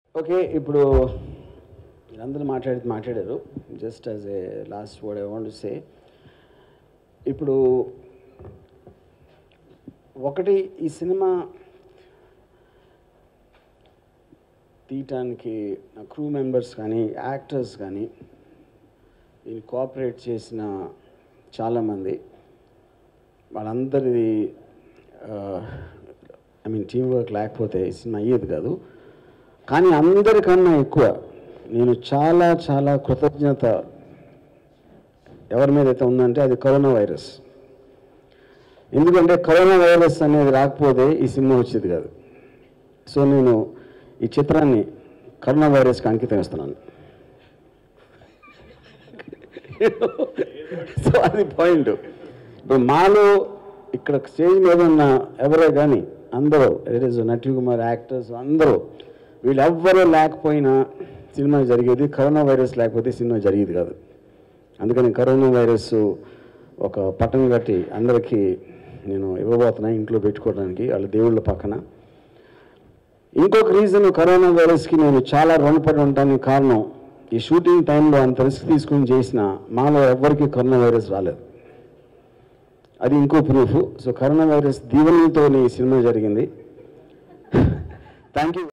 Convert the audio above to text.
okay ఇప్పుడు వీళ్ళందరూ మాట్లాడి మాట్లాడారు just as a last word I want say ఇప్పుడు ఒకటి ఈ సినిమా తీయటానికి నా క్రూ మెంబర్స్ కానీ యాక్టర్స్ కానీ దీన్ని కోఆపరేట్ చేసిన చాలామంది వాళ్ళందరిది ఐ మీన్ టీం వర్క్ లేకపోతే ఈ సినిమా అయ్యేది కాదు కానీ అందరికన్నా ఎక్కువ నేను చాలా చాలా కృతజ్ఞత ఎవరి మీద అయితే ఉందంటే అది కరోనా వైరస్ ఎందుకంటే కరోనా వైరస్ అనేది రాకపోతే ఈ సినిమా వచ్చేది కాదు సో నేను ఈ చిత్రాన్ని కరోనా వైరస్కి అంకితం ఇస్తున్నాను సో అది పాయింట్ ఇప్పుడు మాలో ఇక్కడ స్టేజ్ మీద ఉన్న ఎవరో కానీ అందరూ ఇట్ ఈస్ నటి కుమార్ యాక్టర్స్ అందరూ వీళ్ళెవ్వరూ లేకపోయినా సినిమా జరిగేది కరోనా వైరస్ లేకపోతే సినిమా జరిగేది కాదు అందుకని కరోనా వైరస్ ఒక పట్టం కట్టి అందరికీ నేను ఇవ్వబోతున్నా ఇంట్లో పెట్టుకోవడానికి వాళ్ళ దేవుళ్ళ పక్కన ఇంకొక రీజన్ కరోనా వైరస్కి నేను చాలా రుణపడి ఉండడానికి కారణం ఈ షూటింగ్ టైంలో అంత రిస్క్ తీసుకుని చేసిన మాలో ఎవ్వరికి కరోనా వైరస్ రాలేదు అది ఇంకో ప్రూఫ్ సో కరోనా వైరస్ దీవెనలతో ఈ సినిమా జరిగింది థ్యాంక్ యూ